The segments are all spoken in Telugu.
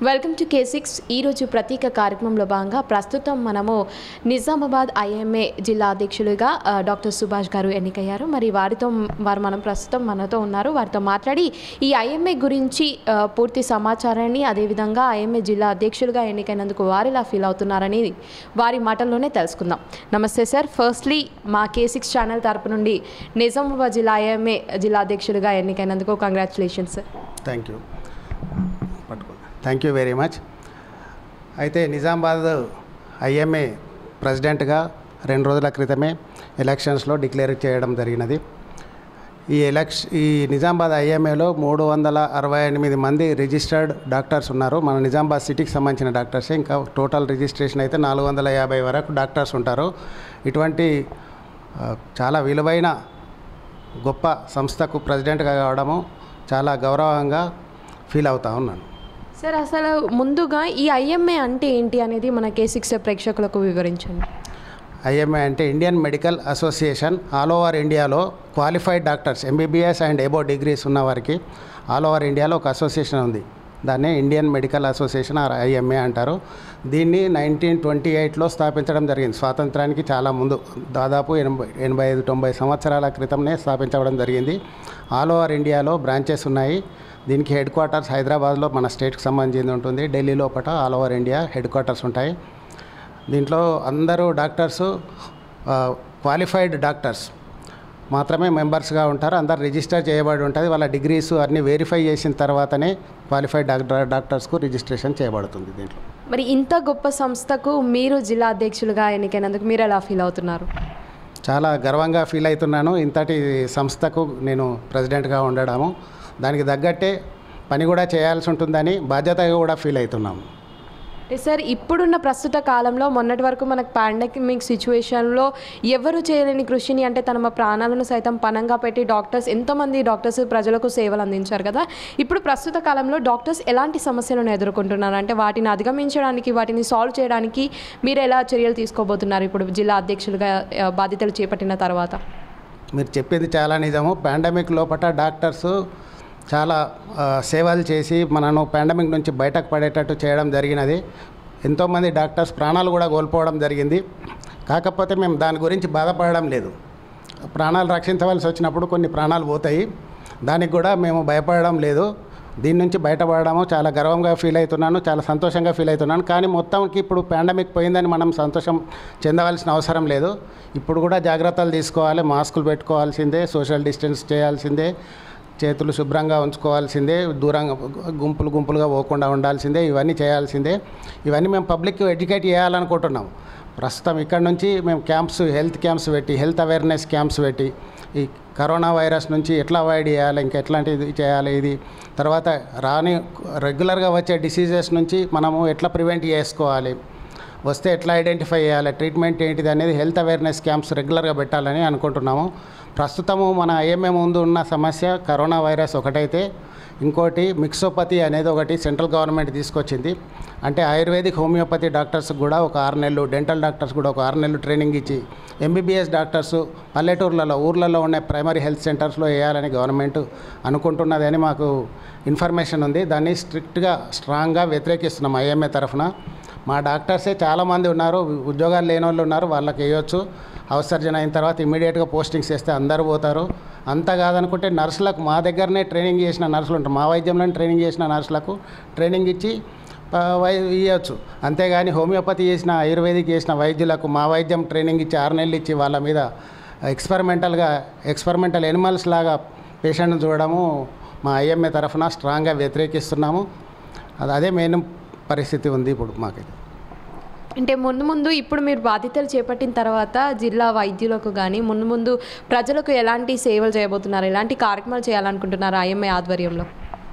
వెల్కమ్ టు కే సిక్స్ ఈరోజు ప్రత్యేక కార్యక్రమంలో భాగంగా ప్రస్తుతం మనము నిజామాబాద్ ఐఎంఏ జిల్లా అధ్యక్షులుగా ఆ, డాక్టర్ సుభాష్ గారు ఎన్నికయ్యారు మరి వారితో వారు మనం ప్రస్తుతం మనతో ఉన్నారు వారితో మాట్లాడి ఈ ఐఎంఏ గురించి ఆ, పూర్తి సమాచారాన్ని అదేవిధంగా ఐఎంఏ జిల్లా అధ్యక్షులుగా ఎన్నికైనందుకు వారు ఇలా ఫీల్ అవుతున్నారని వారి మాటల్లోనే తెలుసుకుందాం నమస్తే సార్ ఫస్ట్లీ మా కే సిక్స్ ఛానల్ తరపు నుండి నిజామాబాద్ జిల్లా ఐఎంఏ జిల్లా అధ్యక్షులుగా ఎన్నికైనందుకు కంగ్రాచులేషన్స్ సార్ థ్యాంక్ యూ పట్టుకో థ్యాంక్ యూ వెరీ మచ్ అయితే నిజామాబాద్ ఐఎంఏ ప్రెసిడెంట్గా రెండు రోజుల క్రితమే ఎలక్షన్స్లో డిక్లేర్ చేయడం జరిగినది ఈ ఎలక్ష ఈ నిజామాబాద్ ఐఎంఏలో మూడు వందల అరవై ఎనిమిది మంది రిజిస్టర్డ్ డాక్టర్స్ ఉన్నారు మన నిజామాబాద్ సిటీకి సంబంధించిన డాక్టర్స్ ఇంకా టోటల్ రిజిస్ట్రేషన్ అయితే నాలుగు వందల యాభై వరకు డాక్టర్స్ ఉంటారు ఇటువంటి ఆ, చాలా విలువైన గొప్ప సంస్థకు ప్రెసిడెంట్గా కావడము చాలా గౌరవంగా ఫీల్ అవుతా ఉన్నాను సార్ అసలు ముందుగా ఈ ఐఎంఏ అంటే ఏంటి అనేది మన కే సిక్స్ ప్రేక్షకులకు వివరించండి ఐఎంఏ అంటే Indian medical association all over ఇండియాలో qualified doctors MBBS and above degrees ఉన్న వారికి ఆల్ ఓవర్ ఇండియాలో ఒక అసోసియేషన్ ఉంది దాన్ని Indian medical association or IMA అంటారు దీన్ని నైన్టీన్ ట్వంటీ ఎయిట్లో స్థాపించడం జరిగింది స్వాతంత్రానికి చాలా ముందు దాదాపు ఎనభై ఎనభై ఐదు తొంభై సంవత్సరాల క్రితంనే స్థాపించడం జరిగింది ఆల్ ఓవర్ ఇండియాలో బ్రాంచెస్ ఉన్నాయి దీనికి హెడ్ క్వార్టర్స్ హైదరాబాద్లో మన స్టేట్కి సంబంధించి ఉంటుంది ఢిల్లీ లోపల all over India headquarters ఉంటాయి దీంట్లో అందరూ డాక్టర్స్ క్వాలిఫైడ్ డాక్టర్స్ మాత్రమే మెంబర్స్గా ఉంటారు అందరు రిజిస్టర్ చేయబడి ఉంటుంది వాళ్ళ డిగ్రీస్ అన్నీ వెరిఫై చేసిన తర్వాతనే క్వాలిఫైడ్ డాక్టర్ డాక్టర్స్కు రిజిస్ట్రేషన్ చేయబడుతుంది దీంట్లో మరి ఇంత గొప్ప సంస్థకు మీరు జిల్లా అధ్యక్షులుగా ఎన్నికైనందుకు మీరు ఎలా ఫీల్ అవుతున్నారు చాలా గర్వంగా ఫీల్ అవుతున్నాను ఇంతటి సంస్థకు నేను ప్రెసిడెంట్గా ఉండడము దానికి తగ్గట్టే పని కూడా చేయాల్సి ఉంటుందని బాధ్యతగా కూడా ఫీల్ అవుతున్నాము అంటే సార్ ఇప్పుడున్న ప్రస్తుత కాలంలో మొన్నటి వరకు మనకు పాండమిక్ సిచ్యువేషన్లో ఎవరు చేయలేని కృషిని అంటే తమ ప్రాణాలను సైతం పనంగా పెట్టి డాక్టర్స్ ఎంతోమంది డాక్టర్స్ ప్రజలకు సేవలు అందించారు కదా ఇప్పుడు ప్రస్తుత కాలంలో డాక్టర్స్ ఎలాంటి సమస్యలను ఎదుర్కొంటున్నారు అంటే వాటిని అధిగమించడానికి వాటిని సాల్వ్ చేయడానికి మీరు ఎలా చర్యలు తీసుకోబోతున్నారు ఇప్పుడు జిల్లా అధ్యక్షులుగా ఆ, బాధ్యతలు చేపట్టిన తర్వాత మీరు చెప్పింది చాలా నిజము పాండమిక్ లోపల డాక్టర్స్ చాలా ఆ, సేవలు చేసి మనను పాండమిక్ నుంచి బయటకు పడేటట్టు చేయడం జరిగినది ఎంతోమంది డాక్టర్స్ ప్రాణాలు కూడా కోల్పోవడం జరిగింది కాకపోతే మేము దాని గురించి బాధపడడం లేదు ప్రాణాలు రక్షించవలసి వచ్చినప్పుడు కొన్ని ప్రాణాలు పోతాయి దానికి కూడా మేము భయపడడం లేదు దీని నుంచి బయటపడడము చాలా గర్వంగా ఫీల్ అవుతున్నాను చాలా సంతోషంగా ఫీల్ అవుతున్నాను కానీ మొత్తానికి ఇప్పుడు పాండమిక్ పోయిందని మనం సంతోషం చెందవలసిన అవసరం లేదు ఇప్పుడు కూడా జాగ్రత్తలు తీసుకోవాలి మాస్కులు పెట్టుకోవాల్సిందే సోషల్ డిస్టెన్స్ చేయాల్సిందే చేతులు శుభ్రంగా ఉంచుకోవాల్సిందే దూరంగా గుంపులు గుంపులుగా పోకుండా ఉండాల్సిందే ఇవన్నీ చేయాల్సిందే ఇవన్నీ మేము పబ్లిక్ ఎడ్యుకేట్ చేయాలనుకుంటున్నాం ప్రస్తుతం ఇక్కడ నుంచి మేము క్యాంప్స్ హెల్త్ క్యాంప్స్ పెట్టి హెల్త్ అవేర్నెస్ క్యాంప్స్ పెట్టి ఈ కరోనా వైరస్ నుంచి ఎట్లా అవాయిడ్ చేయాలి ఇంకా ఎట్లాంటిది చేయాలి ఇది తర్వాత రాని రెగ్యులర్గా వచ్చే డిసీజెస్ నుంచి మనము ఎట్లా ప్రివెంట్ చేసుకోవాలి వస్తే ఎట్లా ఐడెంటిఫై చేయాలి ట్రీట్మెంట్ ఏంటిది అనేది హెల్త్ అవేర్నెస్ క్యాంప్స్ రెగ్యులర్గా పెట్టాలని అనుకుంటున్నాము ప్రస్తుతము మన ఐఎంఏ ముందు ఉన్న సమస్య కరోనా వైరస్ ఒకటైతే ఇంకోటి మిక్సోపతి అనేది ఒకటి సెంట్రల్ గవర్నమెంట్ తీసుకొచ్చింది అంటే ఆయుర్వేదిక్ హోమియోపతి డాక్టర్స్ కూడా ఒక ఆరు నెలలు డెంటల్ డాక్టర్స్ కూడా ఒక ఆరు నెలలు ట్రైనింగ్ ఇచ్చి ఎంబీబీఎస్ డాక్టర్స్ పల్లెటూర్లలో ఊర్లలో ఉన్న ప్రైమరీ హెల్త్ సెంటర్స్లో వేయాలని గవర్నమెంట్ అనుకుంటున్నదని మాకు ఇన్ఫర్మేషన్ ఉంది దాన్ని స్ట్రిక్ట్గా స్ట్రాంగ్గా వ్యతిరేకిస్తున్నాం ఐఎంఏ తరఫున మా డాక్టర్సే చాలామంది ఉన్నారు ఉద్యోగాలు లేని వాళ్ళు ఉన్నారు వాళ్ళకి వేయొచ్చు అవసర్జన అయిన తర్వాత ఇమీడియట్గా పోస్టింగ్స్ వేస్తే అందరూ పోతారు అంత కాదనుకుంటే నర్సులకు మా దగ్గరనే ట్రైనింగ్ చేసిన నర్సులు ఉంటారు మా వైద్యంలోనే ట్రైనింగ్ చేసిన నర్సులకు ట్రైనింగ్ ఇచ్చి ఆ, వై ఇవ్వచ్చు అంతేగాని హోమియోపతి చేసిన ఆయుర్వేదిక్ చేసిన వైద్యులకు మా వైద్యం ట్రైనింగ్ ఇచ్చి ఆరు నెలలు ఇచ్చి వాళ్ళ మీద ఎక్స్పెరిమెంటల్గా ఎక్స్పెరిమెంటల్ ఎనిమల్స్ లాగా పేషెంట్ని చూడడము మా ఐఎంఏ తరఫున స్ట్రాంగ్గా వ్యతిరేకిస్తున్నాము అది అదే మెయిన్ పరిస్థితి ఉంది ఇప్పుడు మాకైతే అంటే ముందు ముందు ఇప్పుడు మీరు బాధ్యతలు చేపట్టిన తర్వాత జిల్లా వైద్యులకు కానీ ముందు ముందు ప్రజలకు ఎలాంటి సేవలు చేయబోతున్నారు ఎలాంటి కార్యక్రమాలు చేయాలనుకుంటున్నారు ఐఎంఏ ఆధ్వర్యంలో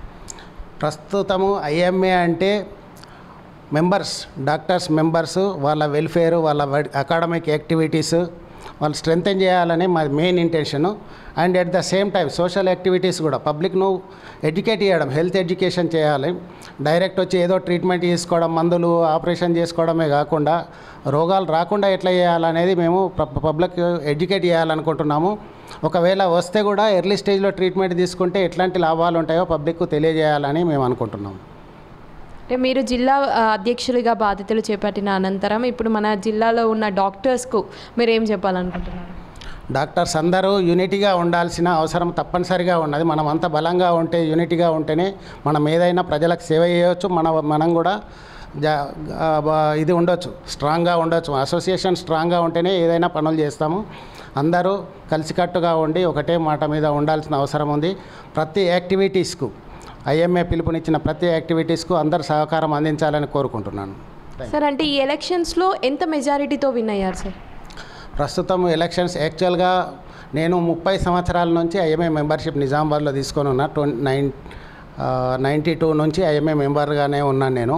ప్రస్తుతము ఐఎంఏ అంటే మెంబర్స్ డాక్టర్స్ మెంబర్స్ వాళ్ళ వెల్ఫేర్ వాళ్ళ అకాడమిక్ యాక్టివిటీస్ వాళ్ళు స్ట్రెంగ్తెన్ చేయాలని మా main intention and at the same time social activities కూడా పబ్లిక్ను ఎడ్యుకేట్ చేయడం హెల్త్ ఎడ్యుకేషన్ చేయాలి డైరెక్ట్ వచ్చి ఏదో ట్రీట్మెంట్ తీసుకోవడం మందులు ఆపరేషన్ చేసుకోవడమే కాకుండా రోగాలు రాకుండా ఎట్లా చేయాలనేది మేము పబ్లిక్ ఎడ్యుకేట్ చేయాలనుకుంటున్నాము ఒకవేళ వస్తే కూడా ఎర్లీ స్టేజ్లో ట్రీట్మెంట్ తీసుకుంటే ఎట్లాంటి లాభాలు ఉంటాయో పబ్లిక్కు తెలియజేయాలని మేము అనుకుంటున్నాము అంటే మీరు జిల్లా ఆ, అధ్యక్షులుగా బాధ్యతలు చేపట్టిన అనంతరం ఇప్పుడు మన జిల్లాలో ఉన్న డాక్టర్స్కు మీరు ఏం చెప్పాలనుకుంటున్నారు డాక్టర్స్ అందరూ యూనిటీగా ఉండాల్సిన అవసరం తప్పనిసరిగా ఉన్నది మనం అంత బలంగా ఉంటే యూనిటీగా ఉంటేనే మనం ఏదైనా ప్రజలకు సేవ చేయవచ్చు మన మనం కూడా జా ఆ, బా- ఇది ఉండొచ్చు స్ట్రాంగ్గా ఉండొచ్చు అసోసియేషన్ స్ట్రాంగ్గా ఉంటేనే ఏదైనా పనులు చేస్తాము అందరూ కలిసికట్టుగా ఉండి ఒకటే మాట మీద ఉండాల్సిన అవసరం ఉంది ప్రతి యాక్టివిటీస్కు ఐఎంఏ పిలుపునిచ్చిన ప్రతి యాక్టివిటీస్కు అందరు సహకారం అందించాలని కోరుకుంటున్నాను సార్ అంటే ఈ ఎలక్షన్స్లో ఎంత మెజారిటీతో విన్ అయ్యారు సార్ ప్రస్తుతం ఎలక్షన్స్ యాక్చువల్గా నేను ముప్పై సంవత్సరాల నుంచి ఐఎంఏ మెంబర్షిప్ నిజామాబాద్లో తీసుకొని ఉన్నా ట్వం నైన్ నైంటీ టూ నుంచి ఐఎంఏ మెంబర్గానే ఉన్నాను నేను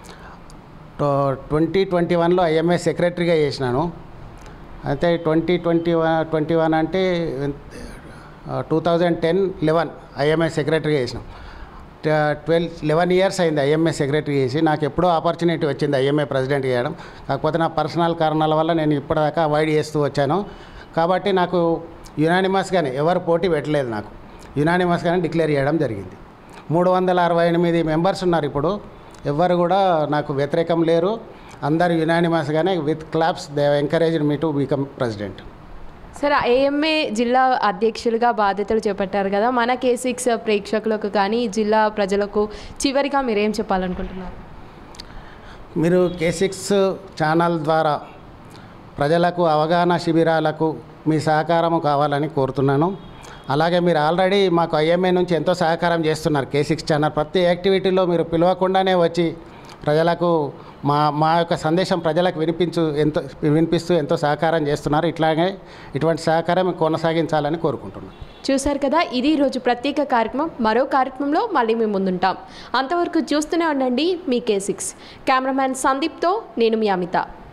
ట్వంటీ ట్వంటీ వన్లో ఐఎంఏ సెక్రటరీగా చేసినాను అయితే twenty twenty one twenty one అంటే two thousand ten eleven IMA సెక్రటరీగా చేసినాం ట్వెల్వ్ లెవెన్ ఇయర్స్ అయింది ఐఎంఏ సెక్రటరీ చేసి నాకు ఎప్పుడో ఆపర్చునిటీ వచ్చింది ఐఎంఏ ప్రెసిడెంట్ చేయడం కాకపోతే నా పర్సనల్ కారణాల వల్ల నేను ఇప్పటిదాకా అవాయిడ్ చేస్తూ వచ్చాను కాబట్టి నాకు యునానిమస్గానే ఎవరు పోటీ పెట్టలేదు నాకు యునానిమస్గానే డిక్లేర్ చేయడం జరిగింది మూడు వందల అరవై ఎనిమిది మెంబర్స్ ఉన్నారు ఇప్పుడు ఎవ్వరు కూడా నాకు వ్యతిరేకం లేరు అందరు యునానిమస్గానే with claps they encouraged me to become president sir IMA జిల్లా అధ్యక్షులుగా బాధ్యతలు చేపట్టారు కదా మన కే సిక్స్ ప్రేక్షకులకు కానీ జిల్లా ప్రజలకు చివరిగా మీరు ఏం చెప్పాలనుకుంటున్నారు మీరు కే సిక్స్ ఛానల్ ద్వారా ప్రజలకు అవగాహన శిబిరాలకు మీ సహకారం కావాలని కోరుతున్నాను అలాగే మీరు ఆల్రెడీ మాకు ఐఎంఏ నుంచి ఎంతో సహకారం చేస్తున్నారు కే సిక్స్ ఛానల్ ప్రతి యాక్టివిటీలో మీరు పిలవకుండానే వచ్చి ప్రజలకు మా మా యొక్క సందేశం ప్రజలకు వినిపించు ఎంతో వినిపిస్తూ ఎంతో సహకారం చేస్తున్నారు ఇట్లాగే ఇటువంటి సహకారం కొనసాగించాలని కోరుకుంటున్నాను చూశారు కదా ఇది ఈరోజు ప్రత్యేక కార్యక్రమం మరో కార్యక్రమంలో మళ్ళీ మేము ముందుంటాం అంతవరకు చూస్తూనే ఉండండి మీ కే సిక్స్ కెమెరామ్యాన్ సందీప్తో నేను మీ అమిత